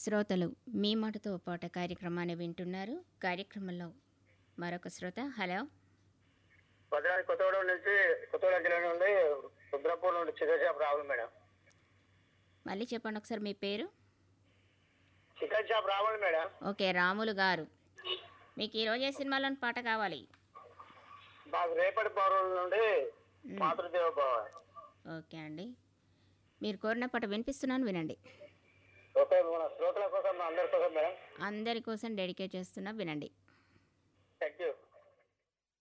శ్రోతలు మీ మాటతో పాట కార్యక్రమాన్ని వింటున్నారు కార్యక్రమంలో మరొక శ్రోత హలో భద్రాద్రి కొత్తగూడెం నుంచి కొత్తగూడెం జిల్లా నుండి రుద్రపూర్ నుండి చికెన్ షాప్ రావాలి మేడం మళ్ళీ చెప్పండి ఒకసారి మీ పేరు చికెన్ షాప్ రావాలి మేడం ఓకే రాములు గారు మీకు ఈరోజు ఏ సినిమాలోని పాట కావాలి మాకు రేపటి పౌరుల నుండి మాతృదేవ భవ ఓకే అండి మీరు కోరిన పాట వినిపిస్తున్నాను వినండి ఓకే మన శ్రోతల కోసం మా అందరి కోసం మేడం అందరి కోసం డెడికేట్ చేస్తున్నా వినండి థ్యాంక్ యూ